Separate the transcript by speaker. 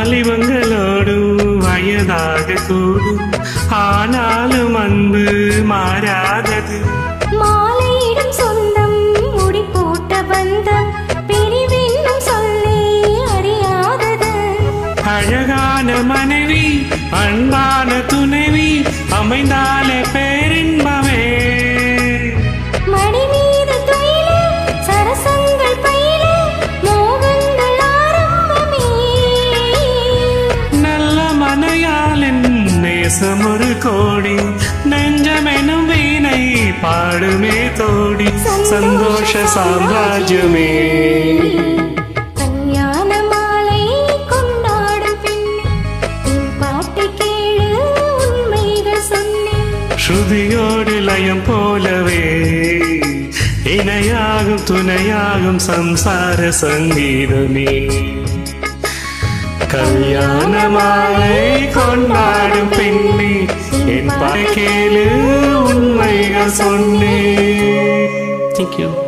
Speaker 1: வாலிபங்களோடும் வயதாக கூடும் ஆனாலும் அன்பு மாறாதது
Speaker 2: மாலையிடும் சொந்தம் முடி போட்ட பந்தம் பிரிவென்னும் சொல்லே அறியாதது
Speaker 1: அழகான மனைவி அன்பான துணைவி அமைந்தாலே பேரின்பமே
Speaker 2: மடி மீது துயில சரசங்கள் பயில மோகங்கள் ஆரம்பமே
Speaker 1: நல்ல மனையாளின் நேசம் ஒரு கோடி நெஞ்சமெனும் வீணை பாடுமே தோடி சந்தோஷ சாம்ராஜ்யமே
Speaker 2: கல்யாண மாலை கொண்டாடும் பெண்ணே என் பாட்டை கேளு உண்மைகள் சொன்னேன்
Speaker 1: ஸ்ருதியோடு லயம் போலவே இணையாகும் துணையாகும் சம்சார சங்கீதமே கல்யாணமாலை கொண்டாடும் பெண்ணே என் பறக்கேளு உண்மைகள் சொன்னேன் தேங்க்யூ